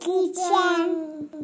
kitchen.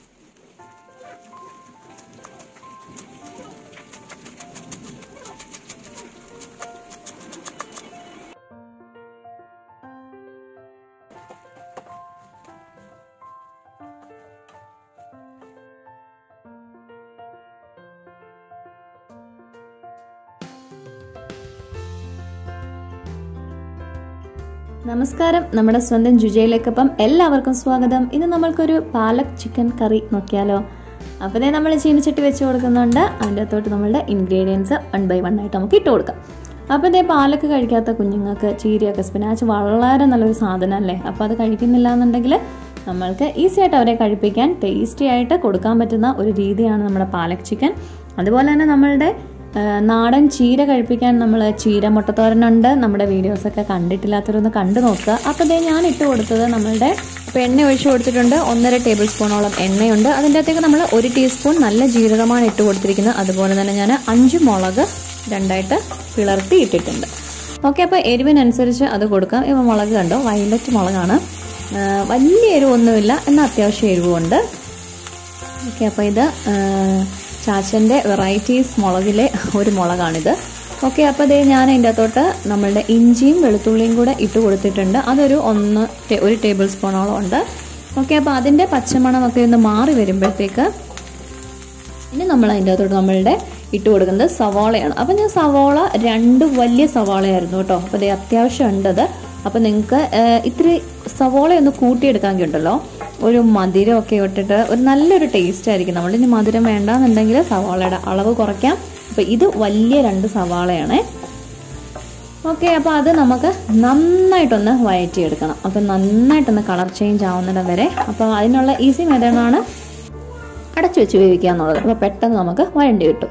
നമസ്കാരം നമ്മുടെ സ്വന്തം ജുജയിലേക്കൊപ്പം എല്ലാവർക്കും സ്വാഗതം ഇന്ന് നമ്മൾക്കൊരു പാലക് ചിക്കൻ കറി നോക്കിയാലോ അപ്പോൾ ദേ നമ്മൾ ചീനിച്ചട്ടി വെച്ച് കൊടുക്കുന്നുണ്ട് അതിൻ്റെ അകത്തോട്ട് നമ്മളുടെ ഇൻഗ്രീഡിയൻസ് വൺ ബൈ വൺ ആയിട്ട് നമുക്ക് ഇട്ട് കൊടുക്കാം അപ്പോൾ ഇതേ പാലക്ക് കഴിക്കാത്ത കുഞ്ഞുങ്ങൾക്ക് ചീരയൊക്കെ സ്പിനാച്ച് വളരെ നല്ലൊരു സാധനമല്ലേ അപ്പോൾ അത് കഴിക്കുന്നില്ല എന്നുണ്ടെങ്കിൽ നമ്മൾക്ക് ഈസി ആയിട്ട് അവരെ കഴിപ്പിക്കാൻ ടേസ്റ്റി ആയിട്ട് കൊടുക്കാൻ പറ്റുന്ന ഒരു രീതിയാണ് നമ്മുടെ പാലക് ചിക്കൻ അതുപോലെ തന്നെ നമ്മളുടെ ആ, നാടൻ ചീര കഴിപ്പിക്കാൻ നമ്മൾ ചീര മുട്ടത്തോരനുണ്ട് നമ്മുടെ വീഡിയോസൊക്കെ കണ്ടിട്ടില്ലാത്തവരൊന്ന് കണ്ടു നോക്കുക അപ്പോൾ ദേ ഞാൻ ഇട്ട് കൊടുത്തത് നമ്മളുടെ ഇപ്പോൾ എണ്ണ ഒഴിച്ച് കൊടുത്തിട്ടുണ്ട് ഒന്നര ടേബിൾ സ്പൂണോളം എണ്ണയുണ്ട് അതിൻ്റെ അകത്തേക്ക് നമ്മൾ ഒരു ടീസ്പൂൺ നല്ല ജീരകമാണ് ഇട്ട് കൊടുത്തിരിക്കുന്നത് അതുപോലെ തന്നെ ഞാൻ അഞ്ച് മുളക് രണ്ടായിട്ട് പിളർത്തി ഇട്ടിട്ടുണ്ട് ഓക്കെ അപ്പോൾ എരിവിനനുസരിച്ച് അത് കൊടുക്കാം ഇപ്പോൾ മുളക് കണ്ടോ വയലറ്റ് മുളകാണ് ആ, വലിയ എരിവൊന്നുമില്ല എന്നാൽ അത്യാവശ്യം എരിവുമുണ്ട് ഓക്കെ അപ്പോൾ ഇത് ചാച്ചൻ്റെ വെറൈറ്റീസ് മുളകിലെ ഒരു മുളകാണിത് ഓക്കെ അപ്പോൾ അതേ ഞാൻ അതിൻ്റെ അകത്തോട്ട് നമ്മളുടെ ഇഞ്ചിയും വെളുത്തുള്ളിയും കൂടെ ഇട്ട് കൊടുത്തിട്ടുണ്ട് അതൊരു ഒന്ന് ടേ- ഒരു ടേബിൾ സ്പൂണോളം ഉണ്ട് ഓക്കെ അപ്പോൾ അതിൻ്റെ പച്ചമണമൊക്കെ ഒന്ന് മാറി വരുമ്പോഴത്തേക്ക് ഇനി നമ്മൾ അതിൻ്റെ അകത്തോട്ട് നമ്മളുടെ ഇട്ട് കൊടുക്കുന്നത് സവാളയാണ് അപ്പം ഞാൻ സവാള രണ്ട് വലിയ സവാളയായിരുന്നു കേട്ടോ അപ്പോൾ അത് അത്യാവശ്യം ഉണ്ടത് അപ്പോൾ നിങ്ങൾക്ക് ഇത്തിരി സവാള ഒന്ന് കൂട്ടിയെടുക്കാൻ ഉണ്ടല്ലോ ഒരു മധുരമൊക്കെ ഇട്ടിട്ട് ഒരു നല്ലൊരു ടേസ്റ്റ് ആയിരിക്കും നമ്മൾ ഇനി മധുരം വേണ്ടാന്നുണ്ടെങ്കിൽ സവാളയുടെ അളവ് കുറയ്ക്കാം അപ്പോൾ ഇത് വലിയ രണ്ട് സവാളയാണേ ഓക്കെ അപ്പോൾ അത് നമുക്ക് നന്നായിട്ടൊന്ന് വഴറ്റിയെടുക്കണം അപ്പോൾ നന്നായിട്ടൊന്ന് കളർ ചേഞ്ച് ആവുന്നിടം വരെ അപ്പോൾ അതിനുള്ള ഈസി മെത്തേഡാണ് അടച്ചു വെച്ച് വേവിക്കുക എന്നുള്ളത് അപ്പോൾ പെട്ടെന്ന് നമുക്ക് വഴണ്ടി കിട്ടും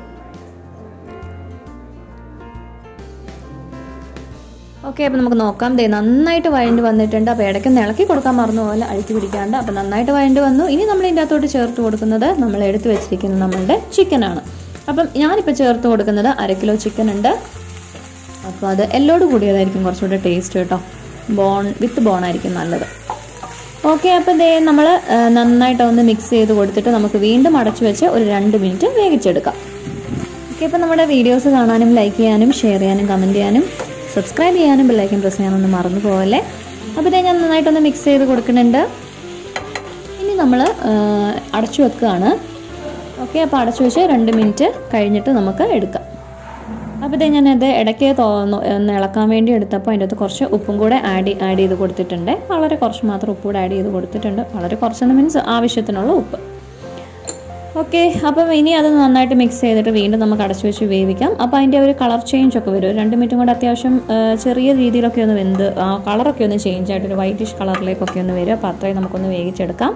ഓക്കെ അപ്പോൾ നമുക്ക് നോക്കാം ദേ നന്നായിട്ട് വഴണ്ടി വന്നിട്ടുണ്ട് അപ്പോൾ ഇടയ്ക്ക് ഇളക്കി കൊടുക്കാൻ മറന്നു പോലെ അഴിച്ചു പിടിക്കാണ്ട് അപ്പോൾ നന്നായിട്ട് വഴണ്ടി വന്നു ഇനി നമ്മൾ ഇതിൻ്റെ അകത്തോട്ട് ചേർത്ത് കൊടുക്കുന്നത് നമ്മൾ എടുത്തു വെച്ചിരിക്കുന്ന നമ്മളുടെ ചിക്കനാണ് അപ്പം ഞാനിപ്പോൾ ചേർത്ത് കൊടുക്കുന്നത് അര കിലോ ചിക്കൻ ഉണ്ട് അപ്പോൾ അത് എല്ലോട് കൂടിയതായിരിക്കും കുറച്ചുകൂടെ ടേസ്റ്റ് കേട്ടോ ബോൺ വിത്ത് ബോൺ ആയിരിക്കും നല്ലത് ഓക്കെ അപ്പോൾ ദേ നമ്മൾ നന്നായിട്ട് ഒന്ന് മിക്സ് ചെയ്ത് കൊടുത്തിട്ട് നമുക്ക് വീണ്ടും അടച്ചു വെച്ച് ഒരു രണ്ട് മിനിറ്റ് വേവിച്ചെടുക്കാം ഓക്കെ അപ്പോൾ നമ്മുടെ വീഡിയോസ് കാണാനും ലൈക്ക് ചെയ്യാനും ഷെയർ ചെയ്യാനും കമൻറ്റ് ചെയ്യാനും സബ്സ്ക്രൈബ് ചെയ്യാനും ബെല്ലൈക്കൻ പ്രസ് ചെയ്യാനൊന്നും മറന്നു പോകല്ലേ അപ്പോൾ ഇതേ ഞാൻ നന്നായിട്ടൊന്ന് മിക്സ് ചെയ്ത് കൊടുക്കുന്നുണ്ട് ഇനി നമ്മൾ അടച്ചു വെക്കുകയാണ് ഓക്കെ അപ്പോൾ അടച്ചു വെച്ച് രണ്ട് മിനിറ്റ് കഴിഞ്ഞിട്ട് നമുക്ക് എടുക്കാം അപ്പോൾ ഇതേ ഞാനത് ഇടയ്ക്ക് തോന്നു ഒന്ന് ഇളക്കാൻ വേണ്ടി എടുത്തപ്പോൾ അതിൻ്റെ അകത്ത് കുറച്ച് ഉപ്പും കൂടെ ആഡ് ആഡ് ചെയ്ത് കൊടുത്തിട്ടുണ്ട് വളരെ കുറച്ച് മാത്രം ഉപ്പ് കൂടെ ആഡ് ചെയ്ത് കൊടുത്തിട്ടുണ്ട് വളരെ കുറച്ചെന്ന് മീൻസ് ആവശ്യത്തിനുള്ള ഉപ്പ് ഓക്കെ അപ്പം ഇനി അത് നന്നായിട്ട് മിക്സ് ചെയ്തിട്ട് വീണ്ടും നമുക്ക് അടച്ചു വെച്ച് വേവിക്കാം അപ്പോൾ അതിൻ്റെ ഒരു കളർ ചേഞ്ച് ഒക്കെ വരും ഒരു രണ്ട് മിനിറ്റും കൂടെ അത്യാവശ്യം ആ, ചെറിയ രീതിയിലൊക്കെ ഒന്ന് വെന്ത് ആ കളറൊക്കെ ഒന്ന് ചേഞ്ച് ആയിട്ട് ഒരു വൈറ്റിഷ് കളറിലേക്കൊക്കെ ഒന്ന് വരും അപ്പോൾ അത്രയും നമുക്കൊന്ന് വേവിച്ചെടുക്കാം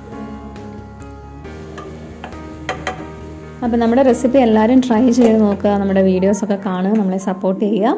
അപ്പോൾ നമ്മുടെ റെസിപ്പി എല്ലാവരും ട്രൈ ചെയ്ത് നോക്കുക നമ്മുടെ വീഡിയോസൊക്കെ കാണുക നമ്മളെ സപ്പോർട്ട് ചെയ്യുക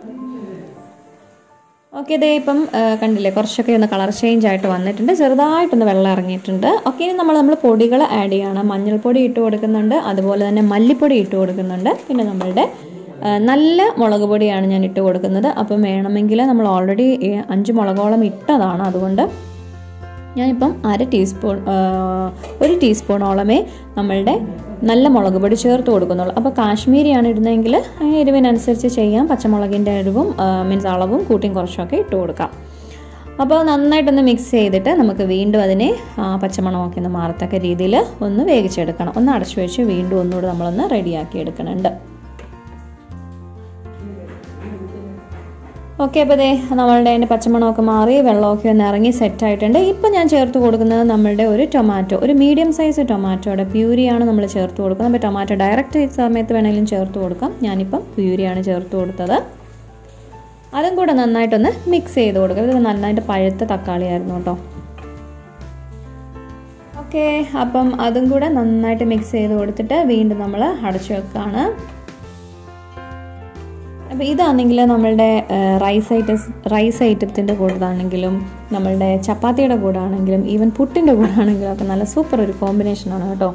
ഓക്കെ ഇതേ ഇപ്പം ആ, കണ്ടില്ലേ കുറച്ചൊക്കെ ഒന്ന് കളർ ചേഞ്ച് ആയിട്ട് വന്നിട്ടുണ്ട് ചെറുതായിട്ടൊന്ന് വെള്ളം ഇറങ്ങിയിട്ടുണ്ട് ഓക്കെ ഇനി നമ്മൾ നമ്മൾ പൊടികൾ ആഡ് ചെയ്യണം മഞ്ഞൾപ്പൊടി ഇട്ട് കൊടുക്കുന്നുണ്ട് അതുപോലെ തന്നെ മല്ലിപ്പൊടി ഇട്ട് കൊടുക്കുന്നുണ്ട് പിന്നെ നമ്മളുടെ ആ, നല്ല മുളക് പൊടിയാണ് ഞാൻ ഇട്ട് കൊടുക്കുന്നത് അപ്പം വേണമെങ്കിൽ നമ്മൾ ഓൾറെഡി അഞ്ച് മുളകോളം ഇട്ടതാണ് അതുകൊണ്ട് ഞാനിപ്പം അര ടീസ്പൂൺ ആ, ഒരു ടീസ്പൂണോളമേ നമ്മളുടെ നല്ല മുളക് പൊടി ചേർത്ത് കൊടുക്കുന്നുള്ളൂ അപ്പോൾ കാശ്മീരിയാണ് ഇടുന്നതെങ്കിൽ ആ എരിവിനനുസരിച്ച് ചെയ്യാം പച്ചമുളകിൻ്റെ എരിവും മീൻസ് അളവും കൂട്ടിയും കുറച്ചൊക്കെ ഇട്ട് കൊടുക്കാം അപ്പോൾ നന്നായിട്ടൊന്ന് മിക്സ് ചെയ്തിട്ട് നമുക്ക് വീണ്ടും അതിനെ ആ, പച്ചമണമൊക്കെ ഒന്ന് മാറത്തക്ക രീതിയിൽ ഒന്ന് വേവിച്ചെടുക്കണം ഒന്ന് അടച്ചു വെച്ച് വീണ്ടും ഒന്നുകൂടെ നമ്മളൊന്ന് റെഡിയാക്കി എടുക്കണുണ്ട് ഓക്കെ അപ്പോൾ ദേ നമ്മളുടെ അതിൻ്റെ പച്ചമണമൊക്കെ മാറി വെള്ളമൊക്കെ ഒന്ന് ഇറങ്ങി സെറ്റ് ആയിട്ടുണ്ട് ഇപ്പം ഞാൻ ചേർത്ത് കൊടുക്കുന്നത് നമ്മളുടെ ഒരു ടൊമാറ്റോ ഒരു മീഡിയം സൈസ് ടൊമാറ്റോയുടെ പ്യൂരിയാണ് നമ്മൾ ചേർത്ത് കൊടുക്കുന്നത് അപ്പോൾ ടൊമാറ്റോ ഡയറക്റ്റ് ഈ സമയത്ത് വേണമെങ്കിലും ചേർത്ത് കൊടുക്കാം ഞാനിപ്പം പ്യൂരിയാണ് ചേർത്ത് കൊടുത്തത് അതും കൂടെ നന്നായിട്ടൊന്ന് മിക്സ് ചെയ്ത് കൊടുക്കുക ഇത് നന്നായിട്ട് പഴുത്ത തക്കാളിയായിരുന്നു കേട്ടോ ഓക്കെ അപ്പം അതും കൂടെ നന്നായിട്ട് മിക്സ് ചെയ്ത് കൊടുത്തിട്ട് വീണ്ടും നമ്മൾ അടച്ചു വെക്കുകയാണ് അപ്പോൾ ഇതാണെങ്കിൽ നമ്മളുടെ റൈസ് ഐറ്റംസ് റൈസ് ഐറ്റത്തിൻ്റെ കൂടാണെങ്കിലും നമ്മളുടെ ചപ്പാത്തിയുടെ കൂടെ ആണെങ്കിലും ഈവൻ പുട്ടിൻ്റെ കൂടെ ആണെങ്കിലും ഒക്കെ നല്ല സൂപ്പർ ഒരു കോമ്പിനേഷനാണ് കേട്ടോ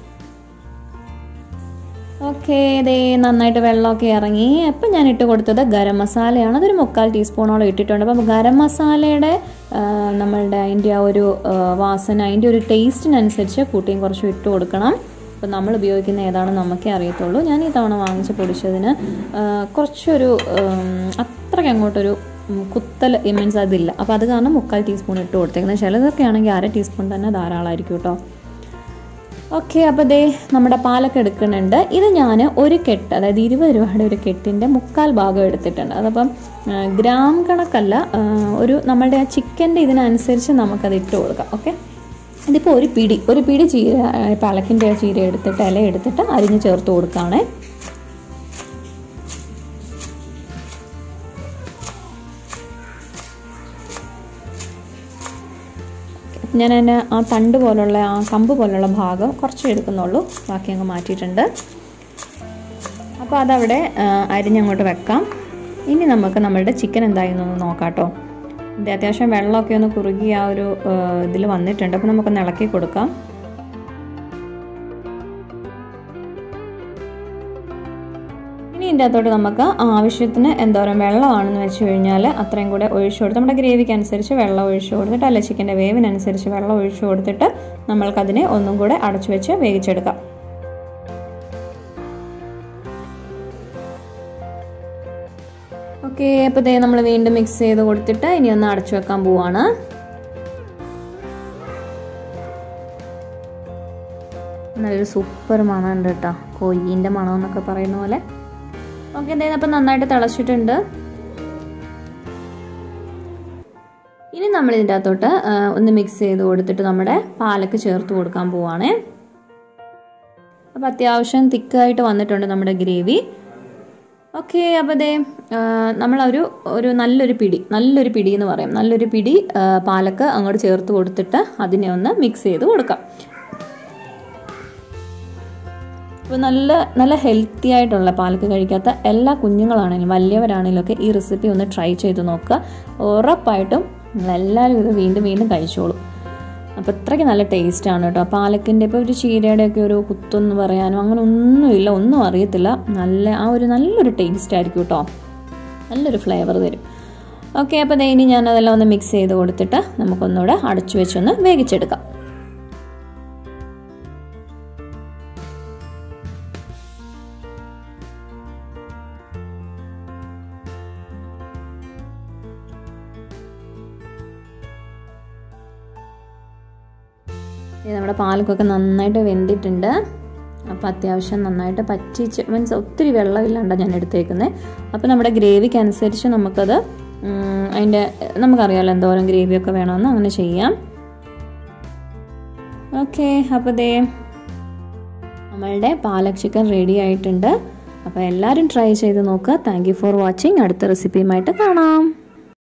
ഓക്കെ ഇതേ നന്നായിട്ട് വെള്ളമൊക്കെ ഇറങ്ങി അപ്പം ഞാൻ ഇട്ട് കൊടുത്തത് ഗരം മസാലയാണ് അതൊരു മുക്കാൽ ടീസ്പൂണോളം ഇട്ടിട്ടുണ്ട് അപ്പം ഗരം മസാലയുടെ ആ, നമ്മളുടെ അതിൻ്റെ ആ ഒരു ആ, വാസന അതിൻ്റെ ഒരു ടേസ്റ്റിനനുസരിച്ച് കൂട്ടിയും കുറച്ചും ഇട്ട് കൊടുക്കണം അപ്പോൾ നമ്മൾ ഉപയോഗിക്കുന്ന ഏതാണെന്ന് നമുക്കേ അറിയത്തുള്ളൂ ഞാൻ ഈ തവണ വാങ്ങിച്ച് പൊടിച്ചതിന് ആ, കുറച്ചൊരു ഉം, അത്രയ്ക്ക് അങ്ങോട്ടൊരു ഉം, കുത്തൽ മീൻസ് അതില്ല അപ്പോൾ അത് കാരണം മുക്കാൽ ടീസ്പൂൺ ഇട്ട് കൊടുത്തേക്കുന്നത് ചിലതൊക്കെ ആണെങ്കിൽ അര ടീസ്പൂൺ തന്നെ ധാരാളമായിരിക്കും കേട്ടോ ഓക്കെ അപ്പോൾ ദേ നമ്മുടെ പാലൊക്കെ എടുക്കുന്നുണ്ട് ഇത് ഞാൻ ഒരു കെട്ട് അതായത് ഇരുപത് രൂപയുടെ ഒരു കെട്ടിൻ്റെ മുക്കാൽ ഭാഗം എടുത്തിട്ടുണ്ട് അതപ്പം ആ, ഗ്രാം കണക്കല്ല ആ, ഒരു നമ്മളുടെ ആ ചിക്കൻ്റെ ഇതിനനുസരിച്ച് നമുക്കത് ഇട്ട് കൊടുക്കാം ഓക്കെ ഇതിപ്പോൾ ഒരു പിടി ഒരു പിടി ചീര ആ, പാലക്കിൻ്റെ ചീര എടുത്തിട്ട് ഇല എടുത്തിട്ട് അരിഞ്ഞ് ചേർത്ത് കൊടുക്കുകയാണേ ഞാൻ അതിന് ആ തണ്ട് പോലുള്ള ആ കമ്പ് പോലുള്ള ഭാഗം കുറച്ച് എടുക്കുന്നുള്ളൂ ബാക്കി അങ്ങ് മാറ്റിയിട്ടുണ്ട് അപ്പോൾ അതവിടെ ആ, അരിഞ്ഞങ്ങോട്ട് വെക്കാം ഇനി നമുക്ക് നമ്മളുടെ ചിക്കൻ എന്തായിരുന്നു എന്ന് നോക്കാം കേട്ടോ ഇത് അത്യാവശ്യം വെള്ളമൊക്കെ ഒന്ന് കുറുകി ആ ഒരു ഇതിൽ വന്നിട്ടുണ്ട് അപ്പോൾ നമുക്കൊന്ന് ഇളക്കി കൊടുക്കാം ഇനി ഇതിൻ്റെ അകത്തോട്ട് നമുക്ക് ആവശ്യത്തിന് എന്തോരം വെള്ളമാണെന്ന് വെച്ച് കഴിഞ്ഞാൽ അത്രയും കൂടെ ഒഴിച്ചു കൊടുത്ത് നമ്മുടെ ഗ്രേവിക്ക് അനുസരിച്ച് വെള്ളം ഒഴിച്ചു കൊടുത്തിട്ട് അല്ല ചിക്കൻ്റെ വേവിനനുസരിച്ച് വെള്ളം ഒഴിച്ചു കൊടുത്തിട്ട് നമ്മൾക്കതിനെ ഒന്നും കൂടെ അടച്ചു വെച്ച് വേവിച്ചെടുക്കാം ഓക്കെ അപ്പോൾ ദേ നമ്മൾ വീണ്ടും മിക്സ് ചെയ്ത് കൊടുത്തിട്ട് ഇനി ഒന്ന് അടച്ചു വെക്കാൻ പോവാണ് നല്ലൊരു സൂപ്പർ മണമുണ്ട് കേട്ടോ കൊയ്യിൻ്റെ മണം എന്നൊക്കെ പറയുന്ന പോലെ ഓക്കെ എന്തായാലും അപ്പം നന്നായിട്ട് തിളച്ചിട്ടുണ്ട് ഇനി നമ്മൾ ഇതിൻ്റെ അകത്തോട്ട് ആ, ഒന്ന് മിക്സ് ചെയ്ത് കൊടുത്തിട്ട് നമ്മുടെ പാലക്ക് ചേർത്ത് കൊടുക്കാൻ പോവാണേ അപ്പോൾ അത്യാവശ്യം തിക്കായിട്ട് വന്നിട്ടുണ്ട് നമ്മുടെ ഗ്രേവി ഓക്കെ അപ്പോൾ ദേ ആ, നമ്മളൊരു ഒരു നല്ലൊരു പിടി നല്ലൊരു പിടി എന്ന് പറയും നല്ലൊരു പിടി ആ, പാലക്ക് അങ്ങോട്ട് ചേർത്ത് കൊടുത്തിട്ട് അതിനെ ഒന്ന് മിക്സ് ചെയ്ത് കൊടുക്കാം അപ്പോൾ നല്ല നല്ല ഹെൽത്തി ആയിട്ടുള്ള പാലക്ക് കഴിക്കാത്ത എല്ലാ കുഞ്ഞുങ്ങളാണെങ്കിലും വലിയവരാണെങ്കിലും ഒക്കെ ഈ റെസിപ്പി ഒന്ന് ട്രൈ ചെയ്ത് നോക്കുക ഉറപ്പായിട്ടും നിങ്ങളെല്ലാവരും ഇത് വീണ്ടും വീണ്ടും കഴിച്ചോളും അപ്പോൾ ഇത്രയ്ക്ക് നല്ല ടേസ്റ്റാണ് കേട്ടോ പാലക്കിൻ്റെ ഇപ്പോൾ ഒരു ചീരയുടെ ഒക്കെ ഒരു കുത്തൊന്ന് പറയാനോ അങ്ങനെ ഒന്നുമില്ല ഒന്നും അറിയത്തില്ല നല്ല ആ ഒരു നല്ലൊരു ടേസ്റ്റ് ആയിരിക്കും കേട്ടോ നല്ലൊരു ഫ്ലേവർ തരും ഓക്കെ അപ്പോൾ ദേ ഇനി ഞാൻ അതെല്ലാം ഒന്ന് മിക്സ് ചെയ്ത് കൊടുത്തിട്ട് നമുക്കൊന്നുകൂടെ അടച്ചു വെച്ചൊന്ന് വേവിച്ചെടുക്കാം ഇത് നമ്മുടെ പാലക്കൊക്കെ നന്നായിട്ട് വെന്തിട്ടുണ്ട് അപ്പോൾ അത്യാവശ്യം നന്നായിട്ട് പറ്റിച്ച് മീൻസ് ഒത്തിരി വെള്ളമില്ലാണ്ടാണ് ഞാൻ എടുത്തേക്കുന്നത് അപ്പോൾ നമ്മുടെ ഗ്രേവിക്ക് അനുസരിച്ച് നമുക്കത് ഉം, അതിൻ്റെ നമുക്കറിയാമല്ലോ എന്തോരം ഗ്രേവിയൊക്കെ വേണമെന്ന് അങ്ങനെ ചെയ്യാം ഓക്കെ അപ്പോൾ ദേ നമ്മളുടെ പാലക് ചിക്കൻ റെഡി ആയിട്ടുണ്ട് അപ്പോൾ എല്ലാവരും ട്രൈ ചെയ്ത് നോക്കുക താങ്ക് യു ഫോർ വാച്ചിങ് അടുത്ത റെസിപ്പിയുമായിട്ട് കാണാം